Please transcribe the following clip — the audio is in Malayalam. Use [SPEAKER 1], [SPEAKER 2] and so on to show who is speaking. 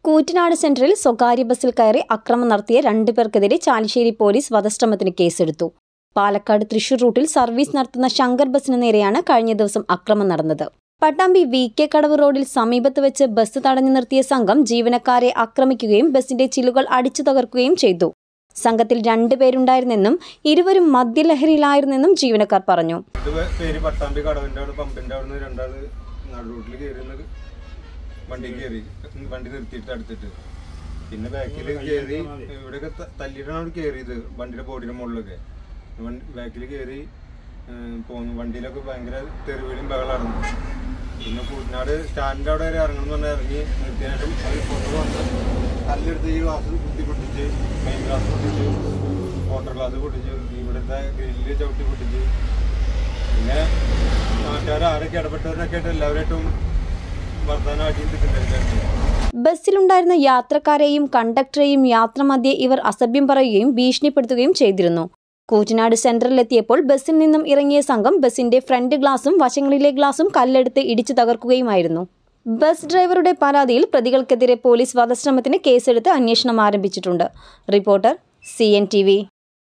[SPEAKER 1] കൂറ്റനാട് സെന്ററിൽ സ്വകാര്യ ബസ്സിൽ കയറി അക്രമം നടത്തിയ രണ്ടുപേർക്കെതിരെ ചാലിശ്ശേരി പോലീസ് വധശ്രമത്തിന് കേസെടുത്തു പാലക്കാട് തൃശൂർ റൂട്ടിൽ സർവീസ് നടത്തുന്ന ശങ്കർ ബസിന് നേരെയാണ് കഴിഞ്ഞ ദിവസം അക്രമം നടന്നത് പട്ടാമ്പി വി കെ കടവ് റോഡിൽ സമീപത്ത് വെച്ച് ബസ് തടഞ്ഞു നിർത്തിയ സംഘം ജീവനക്കാരെ ആക്രമിക്കുകയും ബസിന്റെ ചില്ലുകൾ അടിച്ചു തകർക്കുകയും ചെയ്തു സംഘത്തിൽ രണ്ടുപേരുണ്ടായിരുന്നെന്നും ഇരുവരും മദ്യലഹരിയിലായിരുന്നെന്നും ജീവനക്കാർ പറഞ്ഞു
[SPEAKER 2] ഇത് പേ- പേര് പട്ടാമ്പി കടവിന്റെ അവിടെ പമ്പിന്റെ അവിടെ നിന്ന് രണ്ടാള് നടുറൂട്ടിൽ കയറി വണ്ടി കയറി വണ്ടി നിർത്തിയിട്ട് അടുത്തിട്ട് പിന്നെ ബാക്കിൽ കയറി ഇവിടെയൊക്കെ ത- തല്ലിയിട്ടാണ് അവിടെ കയറിയത് വണ്ടിയുടെ ബോഡിയുടെ മുകളിലൊക്കെ ബാക്കിൽ കയറി പോന്നു വണ്ടിയിലൊക്കെ ഭയങ്കര തെരുവിലും ബഹളായിരുന്നു പിന്നെ കൂറ്റനാട് സ്റ്റാൻഡിന്റെ അവിടെ വരെ ഇറങ്ങണം എന്ന് പറഞ്ഞാൽ ഇറങ്ങി നിർത്തിയ ശേഷം അവർ പുറത്ത് വന്ന് കല്ലെടുത്ത് ഈ ഗ്ലാസ് കുത്തി പൊട്ടിച്ച് മെയിൻ ഗ്ലാസ് പൊട്ടിച്ച് വാട്ടർ ഗ്ലാസ് പൊട്ടിച്ച് ഇവിടുത്തെ ഗ്രില്ല് ചവിട്ടി പൊട്ടിച്ച് പിന്നെ നാട്ടുകാർ ആരൊക്കെ ഇടപെട്ടവരൊക്കെ ആയിട്ട് എല്ലാവരായിട്ടും വർത്തമാനമാക്കി നിൽക്കുന്നുണ്ടായിരുന്നു
[SPEAKER 1] ബസ്സിലുണ്ടായിരുന്ന യാത്രക്കാരെയും കണ്ടക്ടറെയും യാത്രമധ്യേ ഇവർ അസഭ്യം പറയുകയും ഭീഷണിപ്പെടുത്തുകയും ചെയ്തിരുന്നു കൂറ്റനാട് സെന്ററിലെത്തിയപ്പോൾ ബസ്സിൽ നിന്നും ഇറങ്ങിയ സംഘം ബസിന്റെ ഫ്രണ്ട് ഗ്ലാസും വശങ്ങളിലെ ഗ്ലാസും കല്ലെടുത്ത് ഇടിച്ചു തകർക്കുകയുമായിരുന്നു ബസ് ഡ്രൈവറുടെ പരാതിയിൽ പ്രതികൾക്കെതിരെ പോലീസ് വധശ്രമത്തിന് കേസെടുത്ത് അന്വേഷണം ആരംഭിച്ചിട്ടുണ്ട് റിപ്പോർട്ടർ സി